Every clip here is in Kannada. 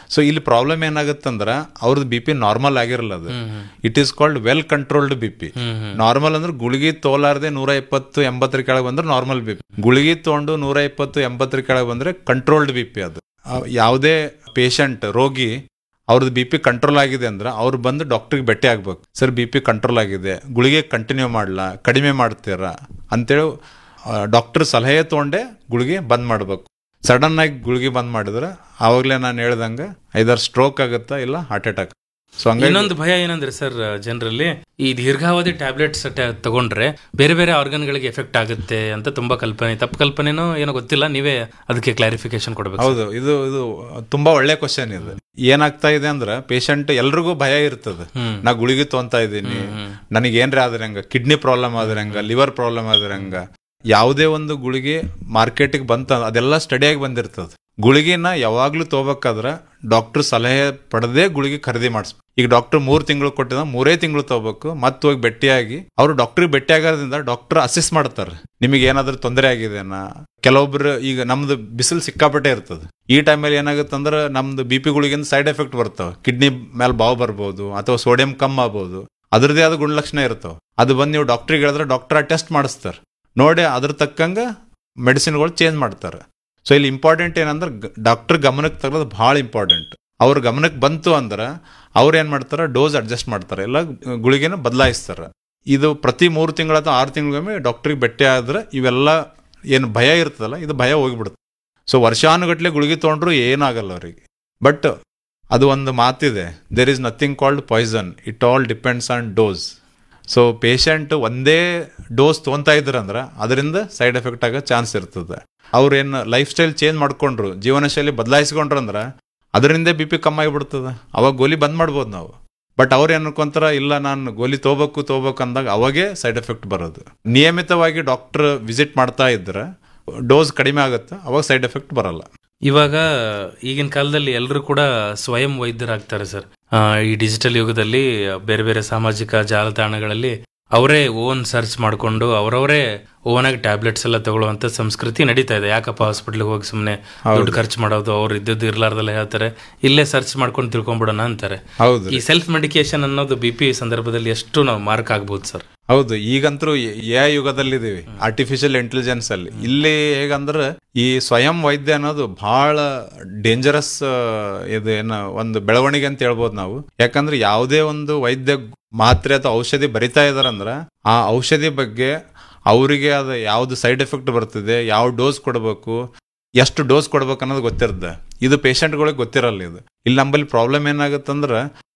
ಸೊ ಇಲ್ಲಿ ಪ್ರಾಬ್ಲಮ್ ಏನಾಗುತ್ತಂದ್ರ ಅವ್ರದ್ದು ಬಿ ಪಿ ನಾರ್ಮಲ್ ಆಗಿರಲ್ಲ ಅದು it is called well controlled B P normal ಅಂದ್ರೆ ಗುಳಿಗೆ ತೋಲಾರ್ದೆ ನೂರ ಇಪ್ಪತ್ತು ಎಂಬತ್ತರ ಕೆಳಗೆ ಬಂದ್ರೆ ನಾರ್ಮಲ್ ಬಿ ಪಿ ಗುಳಿಗೆ ತಗೊಂಡು ನೂರ ಇಪ್ಪತ್ತು ಎಂಬತ್ತರ ಕೆಳಗೆ ಬಂದ್ರೆ ಕಂಟ್ರೋಲ್ಡ್ ಬಿ ಪಿ ಅದು ಆ, ಯಾವುದೇ ಪೇಷಂಟ್ ರೋಗಿ ಅವ್ರದ್ದು ಬಿ ಪಿ ಕಂಟ್ರೋಲ್ ಆಗಿದೆ ಅಂದ್ರೆ ಅವ್ರು ಬಂದು ಡಾಕ್ಟ್ರಿಗೆ ಭೇಟಿ ಆಗ್ಬೇಕು ಸರ್ ಬಿ ಪಿ ಕಂಟ್ರೋಲ್ ಆಗಿದೆ ಗುಳಿಗೆ ಕಂಟಿನ್ಯೂ ಮಾಡಲ್ಲ ಕಡಿಮೆ ಮಾಡ್ತೀರಾ ಅಂತೇಳಿ ಡಾಕ್ಟರ್ ಸಲಹೆ ತೊಗೊಂಡೆ ಗುಳಿಗೆ ಬಂದ್ ಮಾಡ್ಬೇಕು ಸಡನ್ ಆಗಿ ಗುಳಿಗೆ ಬಂದ್ ಮಾಡಿದ್ರೆ ಆವಾಗಲೇ ನಾನು ಹೇಳ್ದಂಗೆ ಐದಾರು ಸ್ಟ್ರೋಕ್ ಆಗುತ್ತಾ ಇಲ್ಲ ಹಾರ್ಟ್ ಅಟ್ಯಾಕ್ ಸೊ ಹಂಗಾಗಿ ಇನ್ನೊಂದು ಭಯ ಏನಂದ್ರೆ ಸರ್ ಜನರಲ್ಲಿ ಈ ದೀರ್ಘಾವಧಿ ಟ್ಯಾಬ್ಲೆಟ್ಸ್ ತಗೊಂಡ್ರೆ ಬೇರೆ ಬೇರೆ ಆರ್ಗನ್ಗಳಿಗೆ ಎಫೆಕ್ಟ್ ಆಗುತ್ತೆ ಅಂತ ತುಂಬಾ ಕಲ್ಪನೆ ತಪ್ಪು ಕಲ್ಪನೆನೋ ಏನೋ ಗೊತ್ತಿಲ್ಲ ನೀವೇ ಅದಕ್ಕೆ ಕ್ಲಾರಿಫಿಕೇಶನ್ ಕೊಡ್ಬೇಕು ಹೌದು ಇದು ಇದು ತುಂಬಾ ಒಳ್ಳೆ ಕ್ವಶನ್ ಇದು ಏನಾಗ್ತಾ ಇದೆ ಅಂದ್ರೆ ಪೇಷಂಟ್ ಎಲ್ರಿಗೂ ಭಯ ಇರ್ತದೆ ನಾ ಗುಳಿಗೆ ತೊಗೊಂತಾ ಇದ್ದೀನಿ ನನಗೆ ಏನ್ರಿ ಆದ್ರೆ ಹಂಗ ಕಿಡ್ನಿ ಪ್ರಾಬ್ಲಮ್ ಆದ್ರೆ ಹಂಗ ಲಿವರ್ ಪ್ರಾಬ್ಲಮ್ ಆದ್ರೆ ಹಂಗ ಯಾವುದೇ ಒಂದು ಗುಳಿಗೆ ಮಾರ್ಕೆಟಿಗೆ ಬಂತ ಅದೆಲ್ಲ ಸ್ಟಡಿಯಾಗಿ ಬಂದಿರ್ತದೆ ಗುಳಿಗೆನ ಯಾವಾಗ್ಲೂ ತಗೋಬೇಕಾದ್ರೆ ಡಾಕ್ಟರ್ ಸಲಹೆ ಪಡೆದೇ ಗುಳಿಗೆ ಖರೀದಿ ಮಾಡಿಸ್ಬೇಕು ಈಗ ಡಾಕ್ಟರ್ ಮೂರ್ ತಿಂಗಳು ಕೊಟ್ಟಿದ ಮೂರೇ ತಿಂಗಳು ತಗೋಬೇಕು ಮತ್ತೆ ಹೋಗಿ ಭೇಟಿಯಾಗಿ ಅವ್ರು ಡಾಕ್ಟರ್ ಭೇಟಿ ಆಗೋದ್ರಿಂದ ಡಾಕ್ಟರ್ ಅಸಿಸ್ಟ್ ಮಾಡ್ತಾರೆ ನಿಮಗೆ ಏನಾದ್ರೂ ತೊಂದರೆ ಆಗಿದೆನಾ ಕೆಲವೊಬ್ರು ಈಗ ನಮ್ದು ಬಿಸಿಲು ಸಿಕ್ಕಾಪಟ್ಟೆ ಇರ್ತದೆ ಈ ಟೈಮಲ್ಲಿ ಏನಾಗುತ್ತೆ ಅಂದ್ರೆ ನಮ್ದು ಬಿ ಪಿ ಗುಳಿಗಿಂದ ಸೈಡ್ ಎಫೆಕ್ಟ್ ಬರ್ತಾವೆ ಕಿಡ್ನಿ ಮೇಲೆ ಬಾವು ಬರ್ಬೋದು ಅಥವಾ ಸೋಡಿಯಂ ಕಮ್ಮಿ ಆಗ್ಬೋದು ಅದ್ರದೇ ಆದ ಗುಣಲಕ್ಷಣ ಇರ್ತಾವೆ ಅದು ಬಂದು ನೀವು ಡಾಕ್ಟ್ರಿಗೆ ಹೇಳಿದ್ರೆ ಡಾಕ್ಟರ್ ಟೆಸ್ಟ್ ಮಾಡಿಸ್ತಾರೆ ನೋಡಿ ಅದ್ರ ತಕ್ಕಂಗ ಮೆಡಿಸಿನ್ಗಳು ಚೇಂಜ್ ಮಾಡ್ತಾರೆ ಸೊ ಇಲ್ಲಿ ಇಂಪಾರ್ಟೆಂಟ್ ಏನಂದ್ರೆ ಡಾಕ್ಟರ್ ಗಮನಕ್ಕೆ ತಗೊಳ್ಳೋದು ಭಾಳ ಇಂಪಾರ್ಟೆಂಟ್ ಅವ್ರ ಗಮನಕ್ಕೆ ಬಂತು ಅಂದ್ರೆ ಅವ್ರು ಏನ್ ಮಾಡ್ತಾರೆ ಡೋಸ್ ಅಡ್ಜಸ್ಟ್ ಮಾಡ್ತಾರೆ ಇಲ್ಲ ಗುಳಿಗೆನ ಬದಲಾಯಿಸ್ತಾರೆ ಇದು ಪ್ರತಿ ಮೂರು ತಿಂಗಳ ಅಥವಾ ಆರು ತಿಂಗಳಿಗೊಮ್ಮೆ ಡಾಕ್ಟ್ರಿಗೆ ಭೇಟಿ ಆದ್ರೆ ಇವೆಲ್ಲ ಏನು ಭಯ ಇರ್ತದಲ್ಲ ಇದು ಭಯ ಹೋಗ್ಬಿಡುತ್ತೆ ಸೊ ವರ್ಷಾನುಗಟ್ಲೆ ಗುಳಿಗೆ ತೊಗೊಂಡ್ರು ಏನಾಗಲ್ಲ ಅವರಿಗೆ ಬಟ್ ಅದು ಒಂದು ಮಾತಿದೆ there is nothing called poison it all depends on dose so patient ಒಂದೇ ಡೋಸ್ ತೊಗೊಂತಾ ಇದ್ರಂದ್ರೆ ಅದರಿಂದ ಸೈಡ್ ಎಫೆಕ್ಟ್ ಆಗೋ ಚಾನ್ಸ್ ಇರ್ತದೆ ಅವ್ರೇನು ಲೈಫ್ ಸ್ಟೈಲ್ ಚೇಂಜ್ ಮಾಡ್ಕೊಂಡ್ರು ಜೀವನ ಶೈಲಿ ಬದಲಾಯಿಸ್ಕೊಂಡ್ರು ಅಂದ್ರೆ ಅದರಿಂದ ಬಿ ಪಿ ಕಮ್ಮಿ ಆಗಿಬಿಡ್ತದೆ ಅವಾಗ ಗೋಲಿ ಬಂದ್ ಮಾಡ್ಬೋದು ನಾವು ಬಟ್ ಅವ್ರು ಏನ್ ಅನ್ಕೊಂತಾರ ಇಲ್ಲ ನಾನು ಗೋಲಿ ತಗೋಬೇಕು ತಗೋಬೇಕು ಅಂದಾಗ ಅವಾಗೇ ಸೈಡ್ ಎಫೆಕ್ಟ್ ಬರೋದು ನಿಯಮಿತವಾಗಿ ಡಾಕ್ಟರ್ ವಿಸಿಟ್ ಮಾಡ್ತಾ ಇದ್ರೆ ಡೋಸ್ ಕಡಿಮೆ ಆಗುತ್ತೆ ಅವಾಗ ಸೈಡ್ ಎಫೆಕ್ಟ್ ಬರಲ್ಲ ಇವಾಗ ಈಗಿನ ಕಾಲದಲ್ಲಿ ಎಲ್ಲರೂ ಕೂಡ ಸ್ವಯಂ ವೈದ್ಯರಾಗ್ತಾರೆ ಸರ್ ಆ, ಈ ಡಿಜಿಟಲ್ ಯುಗದಲ್ಲಿ ಬೇರೆ ಬೇರೆ ಸಾಮಾಜಿಕ ಜಾಲತಾಣಗಳಲ್ಲಿ ಅವರೇ ಓನ್ ಸರ್ಚ್ ಮಾಡಿಕೊಂಡು ಅವರವರೇ ಓನ್ ಆಗಿ ಟ್ಯಾಬ್ಲೆಟ್ಸ್ ಎಲ್ಲ ತಗೊಳ್ಳುವಂತ ಸಂಸ್ಕೃತಿ ನಡೀತಾ ಇದೆ ಯಾಕಪ್ಪ ಹಾಸ್ಪಿಟ್ಲಿಗೆ ಹೋಗಿ ಸುಮ್ಮನೆ ದುಡ್ಡು ಖರ್ಚು ಮಾಡೋದು ಅವ್ರು ಇದ್ದದ್ದು ಇರ್ಲಾರ್ದಲ್ಲ ಹೇಳ್ತಾರೆ ಇಲ್ಲೇ ಸರ್ಚ್ ಮಾಡ್ಕೊಂಡು ತಿಳ್ಕೊಂಡ್ಬಿಡೋಣ ಅಂತಾರೆ ಹೌದು ಈ ಸೆಲ್ಫ್ ಮೆಡಿಕೇಶನ್ ಅನ್ನೋದು ಬಿ ಪಿ ಸಂದರ್ಭದಲ್ಲಿ ಎಷ್ಟು ನಾವು ಮಾರ್ಕ್ ಆಗ್ಬೋದು ಸರ್ ಹೌದು ಈಗಂತರೂ ಎ ಯುಗದಲ್ಲಿದ್ದೀವಿ ಆರ್ಟಿಫಿಷಿಯಲ್ ಇಂಟೆಲಿಜೆನ್ಸ್ ಅಲ್ಲಿ ಇಲ್ಲಿ ಹೇಗಂದ್ರೆ ಈ ಸ್ವಯಂ ವೈದ್ಯ ಅನ್ನೋದು ಬಹಳ ಡೇಂಜರಸ್ ಇದು ಏನು ಒಂದು ಬೆಳವಣಿಗೆ ಅಂತ ಹೇಳ್ಬೋದು ನಾವು ಯಾಕಂದ್ರೆ ಯಾವುದೇ ಒಂದು ವೈದ್ಯ ಮಾತ್ರೆ ಅಥವಾ ಔಷಧಿ ಬರಿತಾ ಇದಾರಂದ್ರ ಆ ಔಷಧಿ ಬಗ್ಗೆ ಅವರಿಗೆ ಅದು ಯಾವ್ದು ಸೈಡ್ ಎಫೆಕ್ಟ್ ಬರ್ತದೆ ಯಾವ ಡೋಸ್ ಕೊಡಬೇಕು ಎಷ್ಟು ಡೋಸ್ ಕೊಡ್ಬೇಕು ಅನ್ನೋದು ಗೊತ್ತಿರುತ್ತೆ ಇದು ಪೇಷಂಟ್ಗಳಿಗೆ ಗೊತ್ತಿರಲ್ಲ ಇದು ಇಲ್ಲಿ ನಮ್ಮಲ್ಲಿ ಪ್ರಾಬ್ಲಮ್ ಏನಾಗುತ್ತಂದ್ರ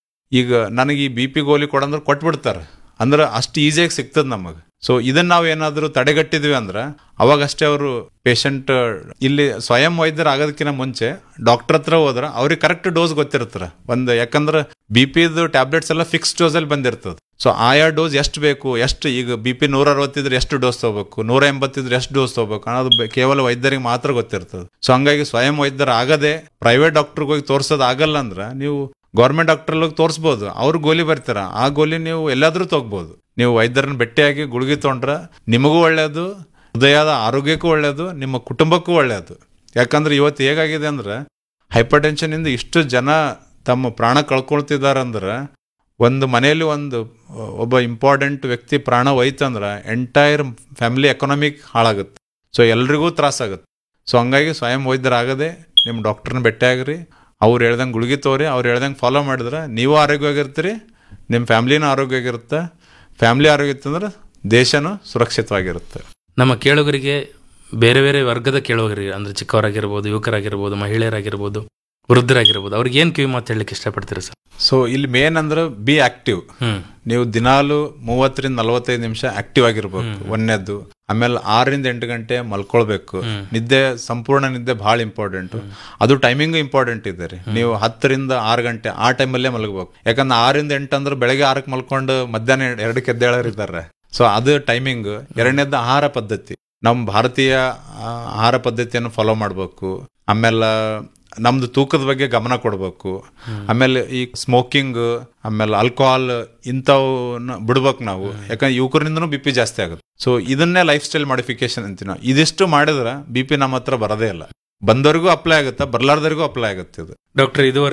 ಈಗ ನನಗೆ ಈ ಬಿ ಪಿ ಗೋಲಿ ಕೊಡಂದ್ರೆ ಕೊಟ್ಬಿಡ್ತಾರೆ ಅಂದ್ರೆ ಅಷ್ಟು ಈಸಿಯಾಗಿ ಸಿಗ್ತದೆ ನಮಗೆ ಸೊ ಇದನ್ನ ನಾವು ಏನಾದರೂ ತಡೆಗಟ್ಟಿದ್ವಿ ಅಂದ್ರೆ ಅವಾಗಷ್ಟೇ ಅವರು ಪೇಷಂಟ್ ಇಲ್ಲಿ ಸ್ವಯಂ ವೈದ್ಯರು ಆಗೋದಕ್ಕಿಂತ ಮುಂಚೆ ಡಾಕ್ಟರ್ ಹತ್ರ ಹೋದ್ರೆ ಅವ್ರಿಗೆ ಕರೆಕ್ಟ್ ಡೋಸ್ ಗೊತ್ತಿರ್ತಾರೆ ಒಂದು ಯಾಕಂದ್ರೆ ಬಿ ಪಿದು ಟ್ಯಾಬ್ಲೆಟ್ಸ್ ಎಲ್ಲ ಫಿಕ್ಸ್ ಡೋಸಲ್ಲಿ ಬಂದಿರ್ತದೆ ಸೊ ಆಯಾ ಡೋಸ್ ಎಷ್ಟು ಬೇಕು ಎಷ್ಟು ಈಗ ಬಿ ಪಿ ನೂರ ಅರವತ್ತಿದ್ರೆ ಎಷ್ಟು ಡೋಸ್ ತಗೋಬೇಕು ನೂರ ಎಂಬತ್ತಿದ್ರೆ ಎಷ್ಟು ಡೋಸ್ ತಗೋಬೇಕು ಅನ್ನೋದು ಬೆ- ಕೇವಲ ವೈದ್ಯರಿಗೆ ಮಾತ್ರ ಗೊತ್ತಿರ್ತದೆ ಸೊ ಹಂಗಾಗಿ ಸ್ವಯಂ ವೈದ್ಯರು ಆಗದೆ ಪ್ರೈವೇಟ್ ಡಾಕ್ಟರ್ಗೆ ಹೋಗಿ ತೋರ್ಸೋದು ಆಗಲ್ಲ ಅಂದ್ರೆ ನೀವು ಗೌರ್ಮೆಂಟ್ ಡಾಕ್ಟರ್ ಹೋಗಿ ತೋರಿಸ್ಬೋದು ಅವ್ರು ಗೋಲಿ ಬರ್ತಾರ ಆ ಗೋಲಿ ನೀವು ಎಲ್ಲಾದ್ರೂ ತಗೋಬಹುದು ನೀವು ವೈದ್ಯರನ್ನ ಭೇಟಿಯಾಗಿ ಗುಳಿಗೆ ತೊಗೊಂಡ್ರೆ ನಿಮಗೂ ಒಳ್ಳೇದು ಹೃದಯದ ಆರೋಗ್ಯಕ್ಕೂ ಒಳ್ಳೇದು ನಿಮ್ಮ ಕುಟುಂಬಕ್ಕೂ ಒಳ್ಳೇದು ಯಾಕಂದ್ರೆ ಇವತ್ತು ಹೇಗಾಗಿದೆ ಅಂದ್ರೆ ಹೈಪರ್ ಟೆನ್ಷನ್ ಇಂದ ಇಷ್ಟು ಜನ ತಮ್ಮ ಪ್ರಾಣ ಕಳ್ಕೊಳ್ತಿದಾರಂದ್ರೆ ಒಂದು ಮನೆಯಲ್ಲಿ ಒಂದು ಒಬ್ಬ ಇಂಪಾರ್ಟೆಂಟ್ ವ್ಯಕ್ತಿ ಪ್ರಾಣ ಹೋಯ್ತಂದ್ರೆ ಎಂಟೈರ್ ಫ್ಯಾಮಿಲಿ ಎಕನಾಮಿಕ್ ಹಾಳಾಗುತ್ತೆ ಸೊ ಎಲ್ರಿಗೂ ತ್ರಾಸಾಗುತ್ತೆ ಸೊ ಹಂಗಾಗಿ ಸ್ವಯಂ ವೈದ್ಯರಾಗದೆ ನಿಮ್ಮ ಡಾಕ್ಟರ್ನ ಭೇಟಿಯಾಗ್ರಿ ಅವ್ರು ಹೇಳ್ದಂಗೆ ಗುಳಿಗೆ ತೋರಿ ಅವ್ರು ಹೇಳ್ದಂಗೆ ಫಾಲೋ ಮಾಡಿದ್ರೆ ನೀವು ಆರೋಗ್ಯವಾಗಿರ್ತೀರಿ ನಿಮ್ಮ ಫ್ಯಾಮ್ಲಿನೂ ಆರೋಗ್ಯವಾಗಿರುತ್ತೆ ಫ್ಯಾಮ್ಲಿ ಆರೋಗ್ಯ ಇತ್ತಂದ್ರೆ ದೇಶನೂ ಸುರಕ್ಷಿತವಾಗಿರುತ್ತೆ ನಮ್ಮ ಕೇಳುಗರಿಗೆ ಬೇರೆ ಬೇರೆ ವರ್ಗದ ಕೇಳುಗರಿಗೆ ಅಂದ್ರೆ ಚಿಕ್ಕವರಾಗಿರ್ಬೋದು ಯುವಕರಾಗಿರ್ಬೋದು ಮಹಿಳೆಯರಾಗಿರ್ಬೋದು ವೃದ್ಧರಾಗಿರ್ಬೋದು ಅವ್ರಿಗೆ ಏನ್ ಕಿವಿ ಮಾತು ಹೇಳಲಿಕ್ಕೆ ಇಷ್ಟಪಡ್ತೀರಾ ಸರ್ ಸೊ ಇಲ್ಲಿ ಮೇನ್ ಅಂದ್ರೆ ಬಿ ಆಕ್ಟಿವ್ ಹ್ಮ್ ನೀವು ದಿನಾಲು ಮೂವತ್ತರಿಂದ ನಲವತ್ತೈದು ನಿಮಿಷ ಆಕ್ಟಿವ್ ಆಗಿರ್ಬೇಕು ಒಂದನೇದ್ದು ಆಮೇಲೆ ಆರರಿಂದ ಎಂಟು ಗಂಟೆ ಮಲ್ಕೊಳ್ಬೇಕು ನಿದ್ದೆ ಸಂಪೂರ್ಣ ನಿದ್ದೆ ಬಹಳ ಇಂಪಾರ್ಟೆಂಟ್ ಅದು ಟೈಮಿಂಗ್ ಇಂಪಾರ್ಟೆಂಟ್ ಇದೆ ರೀ ನೀವು ಹತ್ತರಿಂದ ಆರು ಗಂಟೆ ಆ ಟೈಮಲ್ಲೇ ಮಲಗಬೇಕು ಯಾಕಂದ್ರೆ ಆರಿಂದ ಎಂಟು ಅಂದ್ರೆ ಬೆಳಗ್ಗೆ ಆರಕ್ಕೆ ಮಲ್ಕೊಂಡು ಮಧ್ಯಾಹ್ನ ಎರಡಕ್ಕೆ ಎದ್ದೇಳೋರು ಇದ್ದಾರೆ ಸೊ ಅದು ಟೈಮಿಂಗ್ ಎರಡನೇದ್ದು ಆಹಾರ ಪದ್ಧತಿ ನಮ್ಮ ಭಾರತೀಯ ಆ, ಆಹಾರ ಪದ್ಧತಿಯನ್ನು ಫಾಲೋ ಮಾಡಬೇಕು ಆಮೇಲೆ ನಮ್ದು ತೂಕದ ಬಗ್ಗೆ ಗಮನ ಕೊಡಬೇಕು ಆಮೇಲೆ ಈ ಸ್ಮೋಕಿಂಗ್ ಆಮೇಲೆ ಆಲ್ಕೋಹಾಲ್ ಇಂಥವನ್ನ ಬಿಡ್ಬೇಕು ನಾವು ಯಾಕಂದ್ರೆ ಯುವಕರಿಂದನೂ ಬಿ ಪಿ ಜಾಸ್ತಿ ಆಗುತ್ತೆ ಸೊ ಇದನ್ನೇ ಲೈಫ್ ಸ್ಟೈಲ್ ಮಾಡಿಫಿಕೇಶನ್ ಅಂತೀವಿ ನಾವು ಇದಿಷ್ಟು ಮಾಡಿದ್ರೆ ಬಿ ಪಿ ನಮ್ಮ ಹತ್ರ ಬರೋದೇ ಇಲ್ಲ ಬಂದವರಿಗೂ ಅಪ್ಲೈ ಆಗುತ್ತೆ ಬರ್ಲಾರ್ದವ್ರಿಗೂ ಅಪ್ಲೈ ಆಗುತ್ತೆ ಇದು ಡಾಕ್ಟರ್ ಇದುವರೆಗೆ